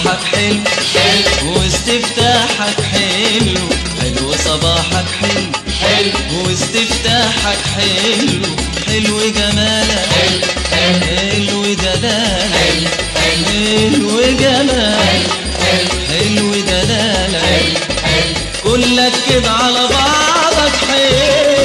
صباحك حلو حلو واستفتاحك حلو حلو صباحك حلو حلو واستفتاحك حلو حلو جمالك حلو حلو حلو دلالك حلو حلو حلو جمالك حلو حلو دلالك حلو كلك كده على بعضك حلو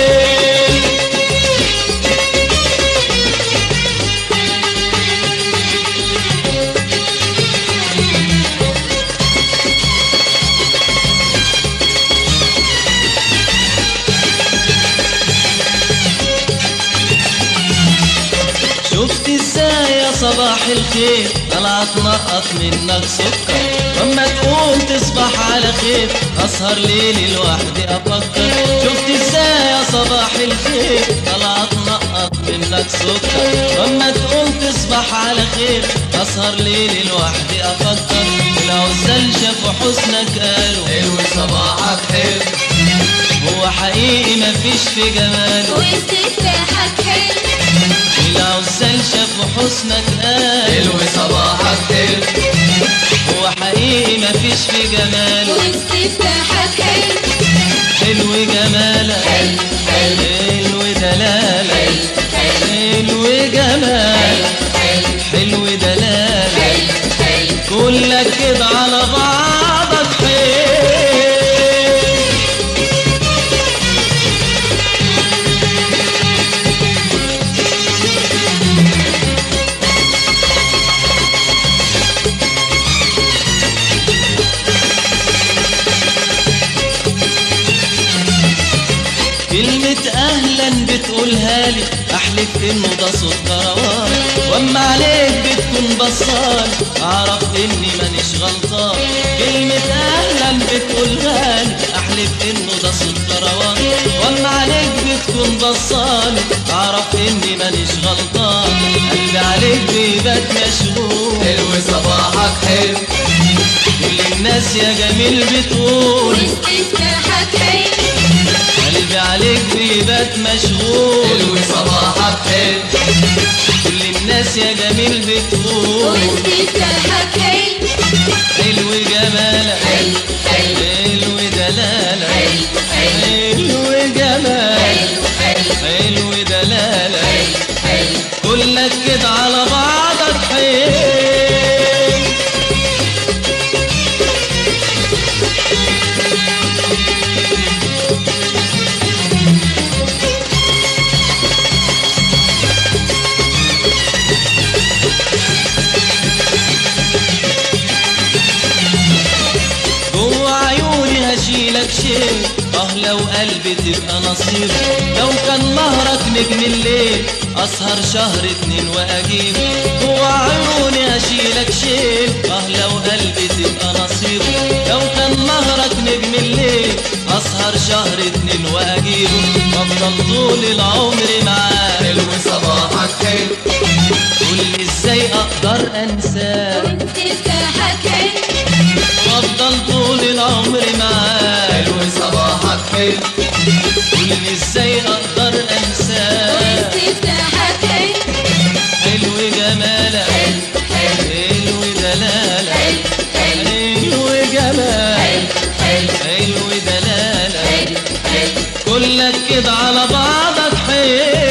شفت ازاي يا صباح الخير طلعت نقط منك سكر واما تقوم تصبح على خير اسهر ليلي لوحدي افكر شفت ازاي يا صباح الخير طلعت نقط منك سكر واما تقوم تصبح على خير اسهر ليلي لوحدي افكر العزال شافوا حسنك قالوا حلو صباحك حلو هو حقيقي مفيش في جماله واستفتاحك حلو العزال شافوا حسنك قالوا حلو صباحك حلو هو حقيقي مفيش في جماله واستفتاحك حلو حلو جمالك حلو حلو حلو دلالك حلو حلو جمالك حلو حلو دلالك حلو كلك كده على بعضك حلو كلمة أهلا بتقولها لي أحلف إنه ده صوت كروان وأما عليك بتكون بصال أعرف إني مانيش غلطان كلمة أهلا بتقولها لي أحلف إنه ده صوت كروان وأما عليك بتكون بصال أعرف إني مانيش غلطان قلبي عليك بيبات مشغول حلو صباحك حلو كل الناس يا جميل بتقول واستفتاحك حلو قلبي عليك بيبات مشغول حلو صباحك حلو كل الناس يا جميل بتقول واستفتاحك حلو حلو جمالك حلو حلو حلو دلالك حلو حلو حلو جمالك حلو حلو دلالك حلو كلك كده على بعضك حلو جوه عيوني هشيلك شيء اه لو قلبي تبقى نصيب لو كان مهرك نجم الليل اسهر شهر اتنين واجيب جوه عيوني هشيلك شيء اه لو قلبي تبقى نصيب لو كان مهرك نجم الليل اسهر شهر اتنين واجيب افضل طول العمر معاك حلو صباحك حلو قولي ازاي اقدر انساك واستفتاحك حلو وافضل طول العمر معاك حلو صباحك حلو قولي ازاي اقدر انساك واستفتاحك حلو حلو جمالك حلو حلو دلالك حلو حلو جمالك حلو حلو دلالك حلو كلك كده على بعضك حلو